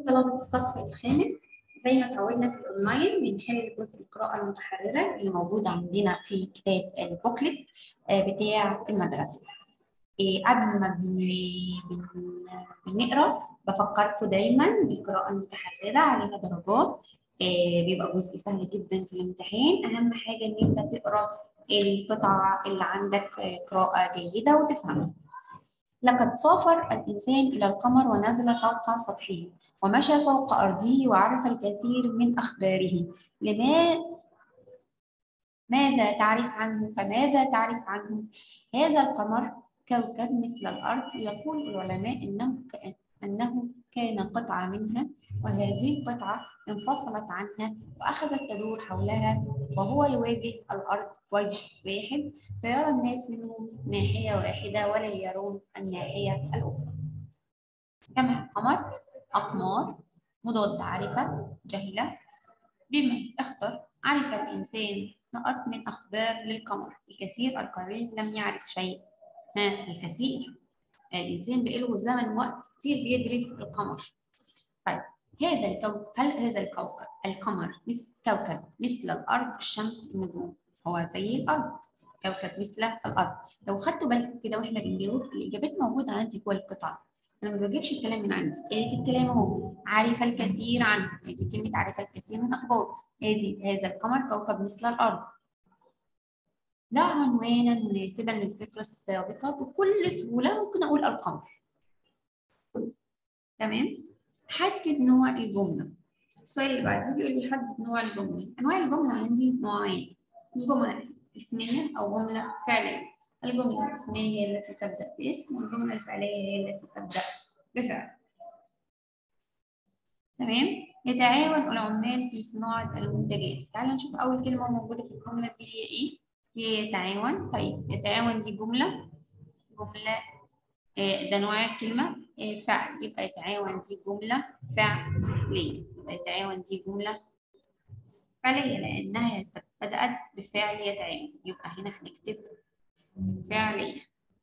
طلبة الصف الخامس زي ما اتعودنا في الاونلاين بنحل جزء القراءة المتحررة اللي موجود عندنا في كتاب البوكلت آه، بتاع المدرسة. إيه، قبل ما بن... بن... بنقرا بفكركم دايما بالقراءة المتحررة عليها درجات إيه، بيبقى جزء سهل جدا في الامتحان أهم حاجة إن أنت تقرا القطعة اللي عندك آه، قراءة جيدة وتفهمها. لقد سافر الإنسان إلى القمر ونزل فوق سطحه ومشى فوق أرضه وعرف الكثير من أخباره لما ماذا تعرف عنه فماذا تعرف عنه هذا القمر كوكب مثل الأرض يقول العلماء إنه ك- أنه كان قطعة منها وهذه القطعة انفصلت عنها وأخذت تدور حولها وهو يواجه الأرض وجه واحد فيرى الناس منه ناحية واحدة ولا يرون الناحية الأخرى كما القمر أقمار مضاد عارفة جهلة بما اختر عرف الإنسان نقط من أخبار للقمر الكثير القليل لم يعرف شيء ها الكثير الإنسان بقاله زمن وقت كتير بيدرس القمر طيب هذا الكوكب هل هذا الكوكب القمر مثل كوكب مثل الأرض الشمس النجوم هو زي الأرض كوكب مثل الأرض لو خدتوا بالكم كده واحنا بنجاوب الإجابات موجودة عندي جوه القطعة أنا ما بجيبش الكلام من عندي ادي الكلام اهو عارف الكثير عنه ادي كلمة عارف الكثير من أخباره ادي هذا القمر كوكب مثل الأرض ده عنوانا مناسبا للفكرة السابقة بكل سهولة ممكن أقول القمر تمام حدد نوع الجملة السؤال اللي بعديه بيقول لي حدد نوع الجملة أنواع الجملة عندي نوعين جملة اسمية أو جملة فعلية الجملة الاسمية هي التي تبدأ باسم والجملة الفعلية هي التي تبدأ بفعل تمام يتعاون العمال في صناعة المنتجات تعال نشوف أول كلمة موجودة في الجملة دي هي إيه هي يتعاون طيب يتعاون دي جملة جملة آه، ده نوع الكلمة آه، فعل يبقى يتعاون دي جملة فعلية يبقى يتعاون دي جملة فعلية لأنها يت- بدأت بفعل يتعاون يبقى هنا هنكتب فعلية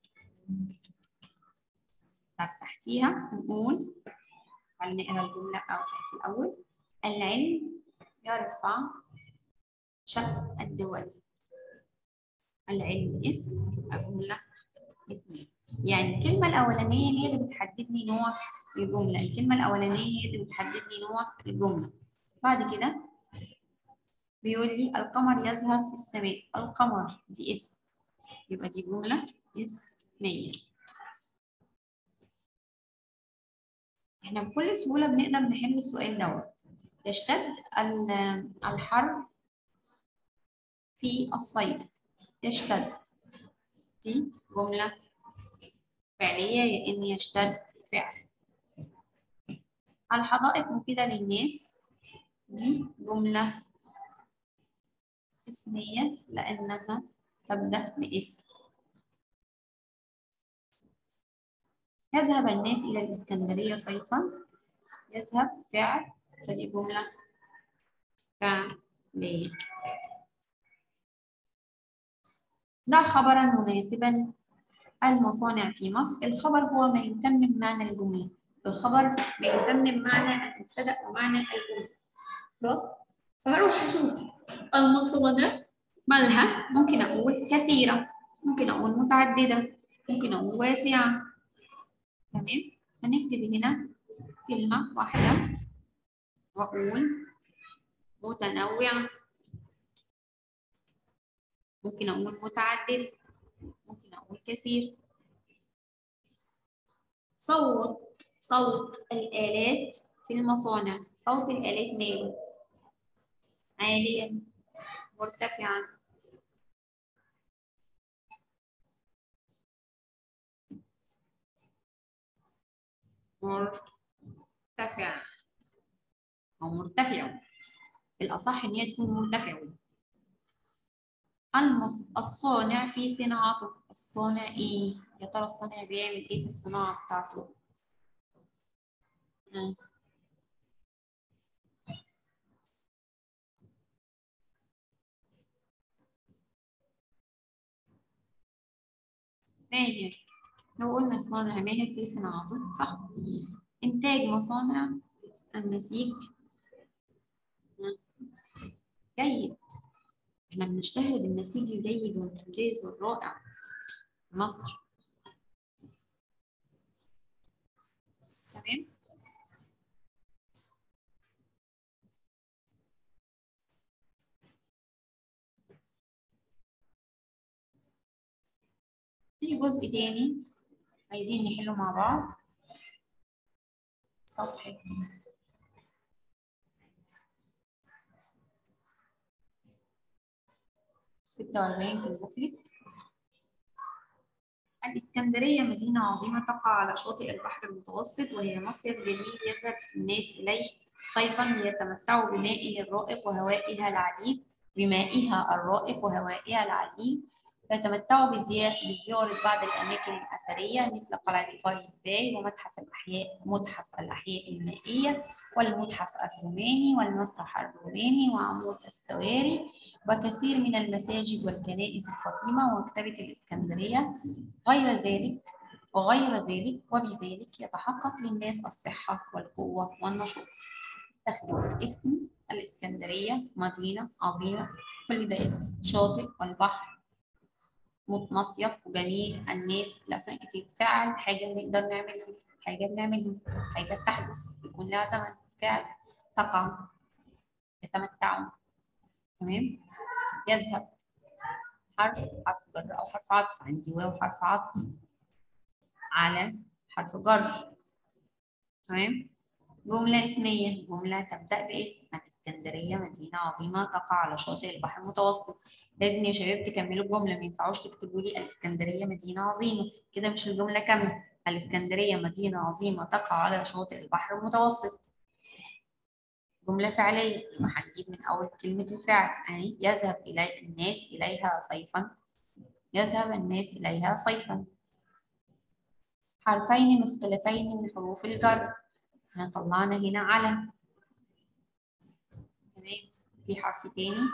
طب تحتيها نقول تعالى نقرا الجملة أو في الأول العلم يرفع شأن الدول العلم اسم تبقى جملة اسمية يعني الكلمة الأولانية هي اللي بتحدد لي نوع الجملة الكلمة الأولانية هي اللي بتحدد لي نوع الجملة بعد كده بيقول لي القمر يظهر في السماء القمر دي اسم يبقى دي جملة اسمية احنا بكل سهولة بنقدر نحل السؤال دوت يشتد ال- الحر في الصيف يشتد دي جملة فعلية لأن يشتد فعل الحدائق مفيدة للناس دي جملة اسمية لأنها تبدأ باسم يذهب الناس إلى الإسكندرية صيفا يذهب فعل فدي جملة فعلية ضع خبرا مناسبا المصانع في مصر الخبر هو ما يتمم معنى الجملة الخبر بيتمم معنى المبتدأ ومعنى الجملة خلاص فهروح أشوف المصانع مالها ممكن أقول كثيرة ممكن أقول متعددة ممكن أقول واسعة تمام هنكتب هنا كلمة واحدة وأقول متنوع ممكن أقول متعدد ممكن أقول كثير صوت صوت الآلات في المصانع صوت الآلات ماله عاليا مرتفعا مرتفع أو مرتفع الأصح إن هي تكون مرتفع المص... الصانع في صناعته الصانع إيه؟ يا ترى الصانع بيعمل إيه في الصناعة بتاعته؟ ها. ماهر لو قلنا الصانع ماهر في صناعته صح إنتاج مصانع النسيج جيد احنا بنشتهر بالنسيج الجيد والممتاز والرائع في مصر تمام في جزء تاني عايزين نحله مع بعض صفحة ستة وأربعين في البوكلت الإسكندرية مدينة عظيمة تقع على شاطئ البحر المتوسط وهي مصيف جميل يذهب الناس إليه صيفا ليتمتعوا بمائه الرائق وهوائها العذب بمائها الرائق وهوائها العذب يتمتعوا بزيارة بعض الأماكن الأثرية مثل قلعة باي ومتحف الأحياء متحف الأحياء المائية والمتحف الروماني والمسرح الروماني وعمود السواري وكثير من المساجد والكنائس القديمة ومكتبة الإسكندرية غير ذلك وغير ذلك وبذلك يتحقق للناس الصحة والقوة والنشاط استخدم اسم الإسكندرية مدينة عظيمة كل ده اسم شاطئ والبحر مصيف وجميع الناس الأسماء كتير فعل حاجة بنقدر نعملها حاجة بنعملها حاجة بتحدث يكون لها زمن فعل تقع يتمتعون تمام يذهب حرف حرف جر أو حرف عطف عندي واو حرف عطف على حرف جر تمام جملة اسمية جملة تبدأ باسم الإسكندرية مدينة عظيمة تقع على شاطئ البحر المتوسط لازم يا شباب تكملوا الجملة ما ينفعوش تكتبوا لي الإسكندرية مدينة عظيمة كده مش الجملة كاملة الإسكندرية مدينة عظيمة تقع على شاطئ البحر المتوسط جملة فعلية يبقى هنجيب من أول كلمة الفعل أهي يذهب إلي الناس إليها صيفا يذهب الناس إليها صيفا حرفين مختلفين من حروف الجر احنا طلعنا هنا على تمام في حرف تاني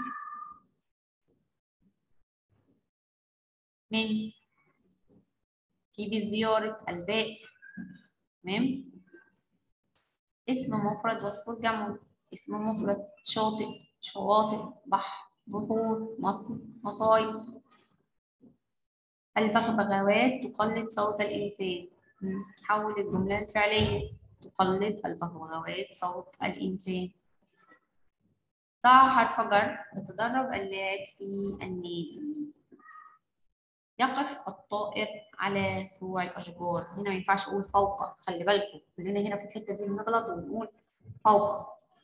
من في بزيارة الباء تمام اسم مفرد واذكر جمع اسم مفرد شاطئ شواطئ بحر بحور مصر مصايف البغبغاوات تقلد صوت الإنسان حول الجملة الفعلية تقلد البغبغاوات صوت الإنسان ضع حرف جر يتدرب اللاعب في النادي يقف الطائر على فروع الأشجار هنا ما ينفعش أقول فوق خلي بالكم كلنا هنا في الحتة دي بنغلط ونقول فوق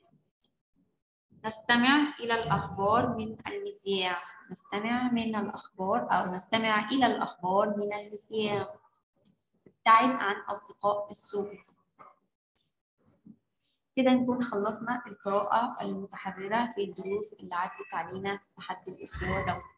نستمع إلى الأخبار من المذياع نستمع من الأخبار أو نستمع إلى الأخبار من المذياع ابتعد عن أصدقاء السوق كده نكون خلصنا القراءة المتحررة في الدروس اللي عدت علينا لحد الأسبوع ده